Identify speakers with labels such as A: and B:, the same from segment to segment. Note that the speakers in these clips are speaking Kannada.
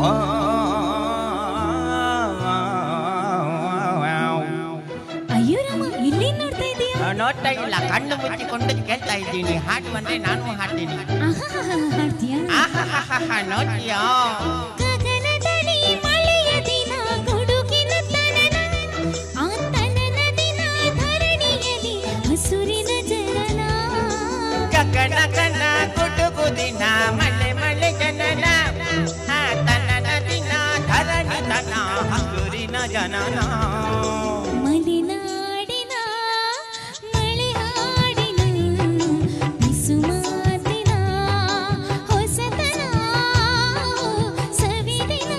A: ಅಯ್ಯೋ ರಾಮ ಇಲ್ಲಿ ನೋಡ್ತಾ ಇದೀಯಾ
B: ನೋಡ್ತಾ ಇಲ್ಲ ಕಣ್ಣು ಮುಚ್ಚಿಕೊಂಡು ಕೇಳ್ತಾ ಇದ್ದೀನಿ ಹಾಡು ಬಂದ್ರೆ ನಾನು ಹಾಡ್ತೀನಿ
A: ಆಹಾಹಾಹಾ, ಹಾಡ್ತೀಯಾ
B: ಆಹಾಹಾಹಾ, ನೋಡ್ತೀಯಾ
A: ಗಗನದಲ್ಲಿ ಮಳೆಯ ದಿನ ಗುಡುಗಿನ ತನನ ಆ ತನನ ದಿನ ಧರಣಿಯಲ್ಲಿ ಹಸುರಿನ ಜನನ
B: ಗಗನ ಗನ ಗುಡುಗು ದಿನ ಮಳೆ ಮಳೆ ಜನನ ಆ ತನನ ದಿನ ಧರಣಿ ತನ ಹಸುರಿನ ಜನನ
A: ಮಲೆನಾಡಿನ ಮಳೆ ಹಾಡಿನ ಬಿಸು ಮಾತಿನ ಹೊಸತನ ಸವಿದಿನ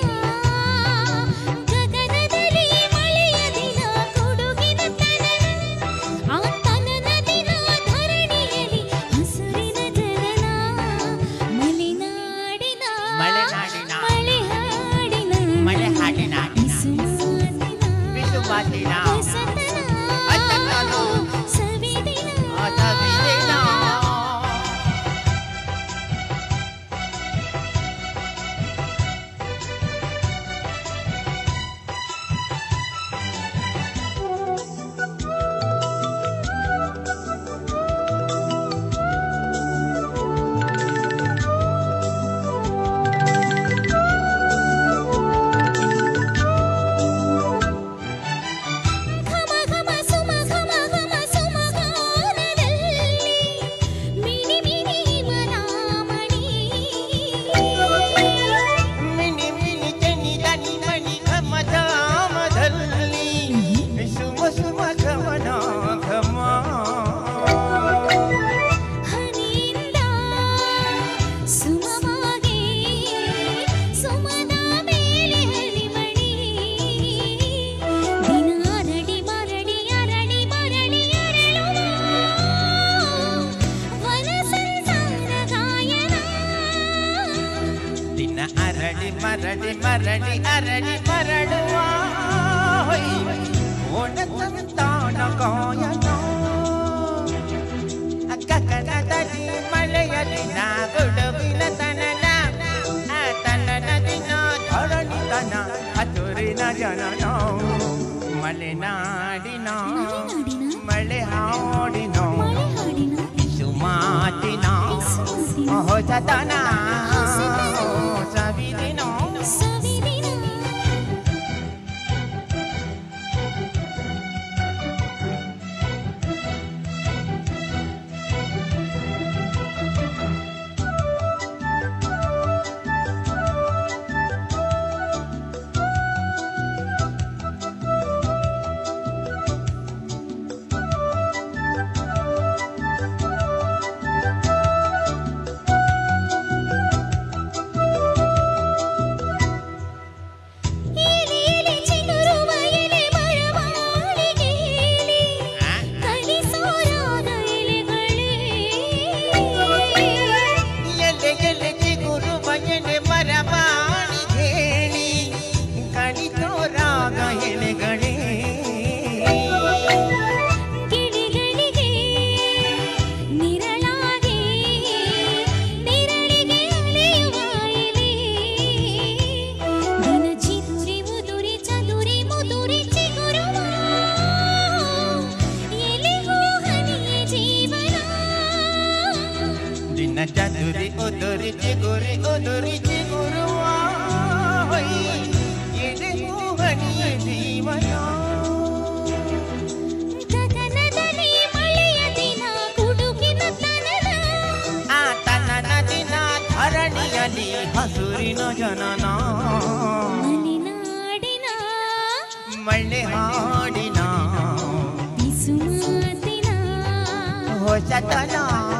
A: ಗಗನದಲ್ಲಿ ಮಳೆಯ ದಿನ ಗುಡುಗಿನ ತನನ ಆ ತನನ ದಿನ ಧರಣಿಯಲ್ಲಿ ಹಸುರಿನ ಜನನ ಮಲೆನಾಡಿನ
B: ಮಲೆನಾಡಿನ
A: ಮಳೆ ಹಾಡಿನ
B: ಮಳೆ ಹಾಡಿನ
A: ಬಿಸು ಮಾತಿನ
B: ಬಿಸು ಮಾತಿನ
A: ಹೊಸತನ
B: ಹೊಸತನ
A: ಸವಿದಿನ
B: ಸವಿದಿನ.
A: ಘಮ ಘಮ ಸುಮ ಘಮ ಘಮ ಸುಮ ಗಾನದಲ್ಲಿ ಮಿನಿ ಮಿನಿ ಮನಾಮಣಿ
B: ಮಿನಿ ಮಿನಿ ಚನಿ ದನಿ ಮಣಿ ಘಮ ಧಾಮದಲ್ಲಿ ಸುಮ ಸುಮ ಘಮನ ಘಮ
A: ಹನಿಯಿಂದ ಸುಮವಾಗಿ ಸುಮದ ಮೇಲೆ ಹನಿಮಣಿ ದಿನ ಅರಡಿ ಮರಡಿ ಅರಳಿ ಮರಳಿ ಅರಳುವ ವನ ಸಂಸಾರ ಗಾಯನ
B: ದಿನ ಅರಳಿ ಮರಳಿ ಮರಳಿ ಅರಳಿ ಮರಳುವ ಓಣ ಸಂತಾನ ಗಾಯನ ಗಗನದಲ್ಲಿ ಮಳೆಯ ದಿನ ಗುಡುಗಿನ ತನನ ಆ ತನನ ದಿನ ಧರಣಿ ತನ ಹಸುರಿನ ಜನನ ಮಲೆನಾಡಿನ
A: ಮಲೆನಾಡಿನ
B: ಮಳೆ ಹಾಡಿನ
A: ಮಳೆ ಹಾಡಿನ
B: ಸುಮಾತಿನ
A: ಸುಮತಿನ
B: ಹೊಸತನ ಸವಿದಿನ
A: ಸವಿದಿನ ಎಲೆ ಎಲೆ ಚಿಗುರುವ ಎಲೆ ಮರವಾಳಿಗೆಯಲ್ಲಿ ಕಲಿಸೋರಾದ ಎಲೆಗಳೇ
B: ಎಲೆ ಎಲೆ ಚಿಗುರು ಮಯನೆ ಮರವಾಣಿ ಹೇಳಿ ಕಣಿತೋರಾಗ ಎಲೆಗಳೇ
A: ಗಿಳಿಗಳಿಗೆ ನಿರಳಾಗಿ ನಿರಳಿಗೆ ಅಲೆಯುವ ಎಲೆ ದಿನ ಚಿಗುರಿ ಮುದುರಿ ಚದುರಿ ಮುದುರಿ ಚಿಗುರುವ ಎಲೆಗೂ ಹನಿಯೇ ಜೀವನ
B: ದಿನ ಚದುರಿ ಉದುರಿ ಚಿಗುರಿ ಉದುರಿ ಚಿಗುರುವ ಎದೆಗೂ ಹನಿಯ ಜೀವನ
A: ಗಗನದಲ್ಲಿ ಮಳೆಯ ದಿನ ಗುಡುಗಿನ ತನನ
B: ಆ ತನನ ದಿನ ಧರಣಿಯಲ್ಲಿ ಹಸುರಿನ ಜನನ
A: ಮಲೆನಾಡಿನ
B: ಮಳೆ ಹಾಡಿನ
A: ಬಿಸು ಮಾತಿನ
B: ಹೊಸತನ